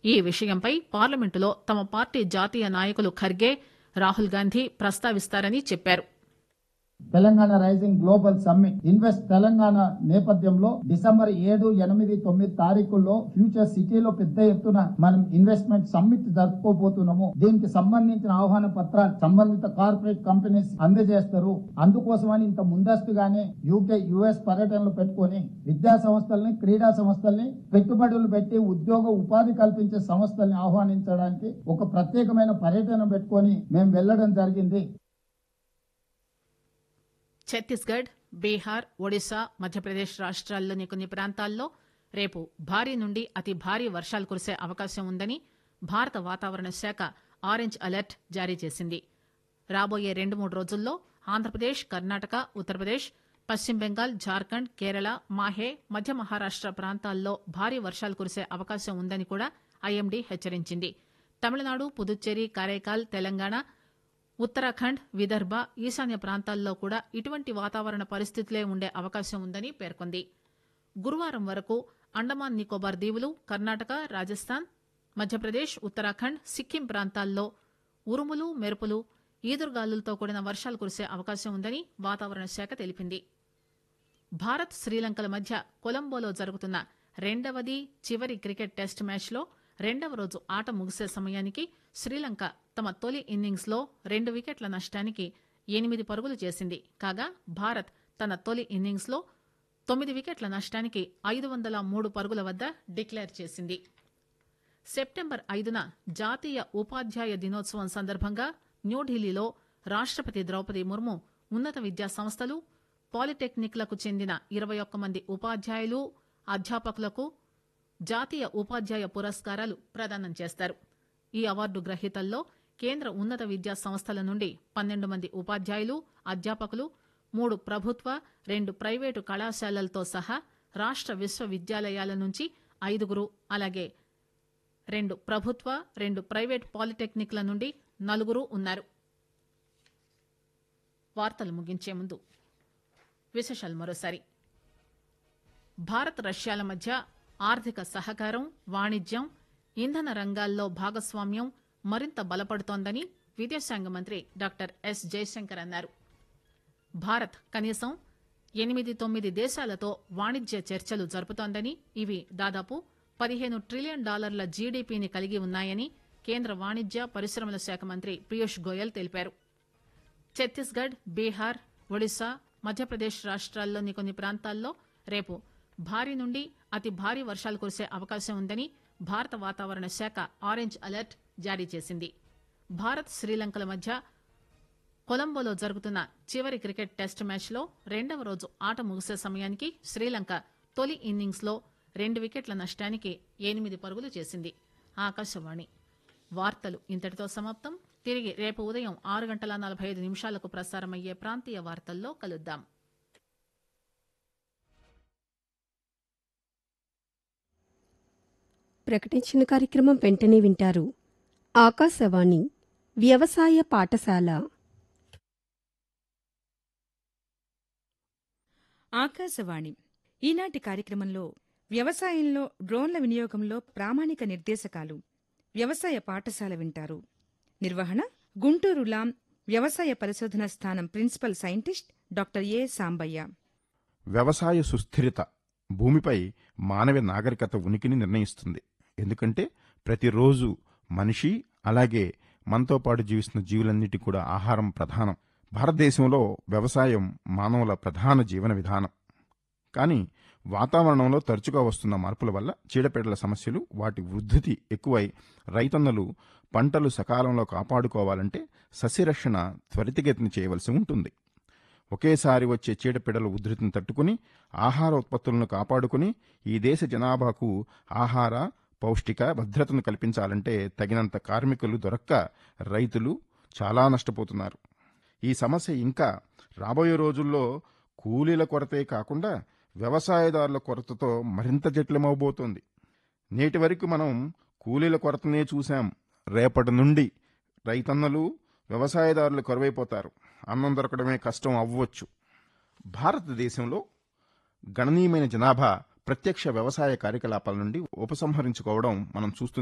ఈ విషయంపై పార్లమెంటులో తమ పార్టీ జాతీయ నాయకులు ఖర్గే రాహుల్ గాంధీ ప్రస్తావిస్తారని చెప్పారు Telangana rising global summit invest Telangana నేపథ్యంలో డిసెంబర్ ఏడు ఎనిమిది తొమ్మిది తారీఖుల్లో ఫ్యూచర్ సిటీలో పెద్ద ఎత్తున మనం ఇన్వెస్ట్మెంట్ సమ్మిట్ జరుపుకోబోతున్నాము దీనికి సంబంధించిన ఆహ్వాన పత్రాలు సంబంధిత కార్పొరేట్ కంపెనీస్ అందజేస్తారు అందుకోసమని ఇంత ముందస్తుగానే యూకే యుఎస్ పర్యటనలు పెట్టుకొని విద్యా సంస్థల్ని క్రీడా సంస్థల్ని పెట్టుబడులు పెట్టి ఉద్యోగ ఉపాధి కల్పించే సంస్థల్ని ఆహ్వానించడానికి ఒక ప్రత్యేకమైన పర్యటన పెట్టుకొని మేము వెళ్లడం జరిగింది ఛత్తీస్గఢ్ బీహార్ ఒడిశా మధ్యప్రదేశ్ రాష్ట్రాల్లోని కొన్ని ప్రాంతాల్లో రేపు భారీ నుండి అతి భారీ వర్షాలు కురిసే అవకాశం ఉందని భారత వాతావరణ శాఖ ఆరెంజ్ అలర్ట్ జారీ చేసింది రాబోయే రెండు మూడు రోజుల్లో ఆంధ్రప్రదేశ్ కర్ణాటక ఉత్తరప్రదేశ్ పశ్చిమ బెంగాల్ జార్ఖండ్ కేరళ మాహే మధ్య మహారాష్ట ప్రాంతాల్లో భారీ వర్షాలు కురిసే అవకాశం ఉందని కూడా ఐఎండీ హెచ్చరించింది తమిళనాడు పుదుచ్చేరి కరైకాల్ తెలంగాణ ఉత్తరాఖండ్ విదర్భ ఈశాన్య ప్రాంతాల్లో కూడా ఇటువంటి వాతావరణ పరిస్థితులే ఉండే అవకాశం ఉందని పేర్కొంది గురువారం వరకు అండమాన్ నికోబార్ దీవులు కర్ణాటక రాజస్థాన్ మధ్యప్రదేశ్ ఉత్తరాఖండ్ సిక్కిం ప్రాంతాల్లో ఉరుములు మెరుపులు ఈదురుగాలులతో కూడిన వర్షాలు కురిసే అవకాశం ఉందని వాతావరణ శాఖ తెలిపింది భారత్ శ్రీలంకల మధ్య కొలంబోలో జరుగుతున్న రెండవది చివరి క్రికెట్ టెస్ట్ మ్యాచ్లో రెండవ రోజు ఆట ముగిసే సమయానికి శ్రీలంక తమ తొలి ఇన్నింగ్స్ లో రెండు వికెట్ల నష్టానికి ఎనిమిది పరుగులు చేసింది కాగా భారత్ తన తొలి ఇన్నింగ్స్ లో తొమ్మిది వికెట్ల నష్టానికి ఐదు వందల మూడు పరుగుల వద్ద డిక్లేర్ చేసింది సెప్టెంబర్ ఐదున జాతీయ ఉపాధ్యాయ దినోత్సవం సందర్భంగా న్యూఢిల్లీలో రాష్టపతి ద్రౌపది ముర్ము ఉన్నత విద్యా సంస్థలు పాలిటెక్నిక్లకు చెందిన ఇరవై ఒక్క మంది ఉపాధ్యాయులు అధ్యాపకులకు జాతీయ ఉపాధ్యాయ పురస్కారాలు ప్రదానం చేస్తారు ఈ అవార్డు గ్రహీతల్లో కేంద్ర ఉన్నత విద్యా సంస్థల నుండి పన్నెండు మంది ఉపాధ్యాయులు అధ్యాపకులు మూడు ప్రభుత్వ రెండు ప్రైవేటు కళాశాలలతో సహా రాష్ట విశ్వవిద్యాలయాల నుంచి ఐదుగురు అలాగే రెండు ప్రభుత్వ రెండు ప్రైవేట్ పాలిటెక్నిక్ల నుండి నలుగురు ఉన్నారు వార్తలు ముగించే ముందు విశేషాలు మరోసారి భారత్ రష్యాల మధ్య ఆర్థిక సహకారం వాణిజ్యం ఇంధన రంగాల్లో భాగస్వామ్యం మరింత బలపడుతోందని విదేశాంగ మంత్రి డాక్టర్ ఎస్ జయశంకర్ అన్నారు భారత్ కనీసం ఎనిమిది తొమ్మిది దేశాలతో వాణిజ్య చర్చలు జరుపుతోందని ఇవి దాదాపు పదిహేను ట్రిలియన్ డాలర్ల జీడీపీని కలిగి ఉన్నాయని కేంద్ర వాణిజ్య పరిశ్రమల శాఖ మంత్రి పీయూష్ గోయల్ తెలిపారు ఛత్తీస్గఢ్ బీహార్ ఒడిశా మధ్యప్రదేశ్ రాష్ట్రాల్లోని కొన్ని ప్రాంతాల్లో రేపు భారీ నుండి అతి భారీ వర్షాలు కురిసే అవకాశం ఉందని భారత వాతావరణ శాఖ ఆరెంజ్ అలర్ట్ జారీ చేసింది భారత్ శ్రీలంకల మధ్య కొలంబోలో జరుగుతున్న చివరి క్రికెట్ టెస్ట్ మ్యాచ్లో రెండవ రోజు ఆట ముగిసే సమయానికి శ్రీలంక తొలి ఇన్నింగ్స్లో రెండు వికెట్ల నష్టానికి ఎనిమిది పరుగులు చేసింది ఆకాశవాణి వార్తలు ఇంతటితో సమాప్తం తిరిగి రేపు ఉదయం ఆరు గంటల నలభై ఐదు నిమిషాలకు ప్రసారమయ్యే ప్రాంతీయ వార్తల్లో కలుద్దాం ప్రకటించిన కార్యక్రమం వెంటనే వింటారు ఆకాశవాణి వ్యవసాయ పాఠశాల ఆకాశవాణి ఈనాటి కార్యక్రమంలో వ్యవసాయంలో డ్రోన్ల వినియోగంలో ప్రామాణిక నిర్దేశకాలు వ్యవసాయ పాఠశాల వింటారు నిర్వహణ గుంటూరు లాం వ్యవసాయ పరిశోధన స్థానం principal scientist doctor A Sambaiah వ్యవసాయ సుస్థిరత భూమిపై మానవ నాగరికత ఉనికిని నిర్ణయిస్తుంది ఎందుకంటే ప్రతిరోజు మనిషి అలాగే మనతో పాటు జీవిస్తున్న జీవులన్నిటి కూడా ఆహారం ప్రధానం భారతదేశంలో వ్యవసాయం మానవుల ప్రధాన జీవన విధానం కానీ వాతావరణంలో తరచుగా వస్తున్న మార్పుల వల్ల చీడపీడల సమస్యలు వాటి వృద్ధితి ఎక్కువై రైతన్నలు పంటలు సకాలంలో కాపాడుకోవాలంటే సస్యరక్షణ త్వరితగతిని చేయవలసి ఉంటుంది ఒకేసారి వచ్చే చీడపీడల ఉధృతిని తట్టుకుని ఆహార ఉత్పత్తులను కాపాడుకుని ఈ దేశ జనాభాకు ఆహార పౌష్టిక భద్రతను కల్పించాలంటే తగినంత కార్మికులు దొరక్క రైతులు చాలా నష్టపోతున్నారు ఈ సమస్య ఇంకా రాబోయే రోజుల్లో కూలీల కొరతే కాకుండా వ్యవసాయదారుల కొరతతో మరింత జటిలమవబోతోంది నేటి వరకు మనం కూలీల కొరతనే చూశాం రేపటి నుండి రైతన్నలు వ్యవసాయదారులు కరువైపోతారు అన్నం దొరకడమే కష్టం అవ్వచ్చు భారతదేశంలో గణనీయమైన జనాభా ప్రత్యక్ష వ్యవసాయ కార్యకలాపాల నుండి ఉపసంహరించుకోవడం మనం చూస్తున్న